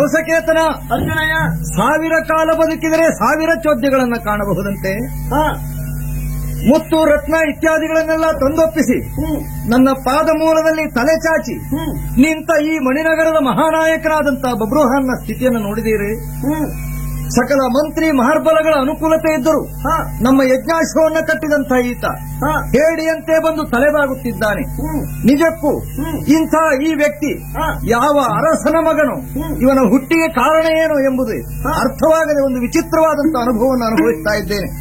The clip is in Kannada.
ನವಸಕೇತನ ಅರ್ಜುನಯ್ಯ ಸಾವಿರ ಕಾಲ ಬದುಕಿದರೆ ಸಾವಿರ ಚೋದ್ಯಗಳನ್ನ ಕಾಣಬಹುದಂತೆ ಹಾ ಮುತ್ತು ರತ್ನ ಇತ್ಯಾದಿಗಳನ್ನೆಲ್ಲ ತಂದೊಪ್ಪಿಸಿ ಹ್ಮ್ ನನ್ನ ಪಾದ ಮೂಲದಲ್ಲಿ ತಲೆ ಚಾಚಿ ಹ್ಮ್ ನಿಂತ ಈ ಮಣಿನಗರದ ಮಹಾನಾಯಕರಾದಂತಹ ಬಬ್ರುಹಾನ್ನ ಸ್ಥಿತಿಯನ್ನು ನೋಡಿದೀರಿ ಹ್ಮ್ ಸಕಲ ಮಂತ್ರಿ ಮಹಾರ್ಬಲಗಳ ಅನುಕೂಲತೆ ಇದ್ದರು ಹಾ ನಮ್ಮ ಯಜ್ಞಾಶ್ವವನ್ನ ಕಟ್ಟಿದಂಥ ಈತ ಹಾ ಹೇಡಿಯಂತೆ ಬಂದು ತಲೆಬಾಗುತ್ತಿದ್ದಾನೆ ಹ್ಮ್ ನಿಜಕ್ಕೂ ಹ್ಮ್. ಇಂಥ ಈ ವ್ಯಕ್ತಿ ಹಾ. ಯಾವ ಅರಸನ ಮಗನು ಹ್ಮ್. ಇವನ ಹುಟ್ಟಿಗೆ ಕಾರಣ ಏನು ಎಂಬುದು ಹಾ. ಅರ್ಥವಾಗದೆ ಒಂದು ವಿಚಿತ್ರವಾದಂತಹ ಅನುಭವವನ್ನು ಅನುಭವಿಸ್ತಾ ಇದ್ದೇನೆ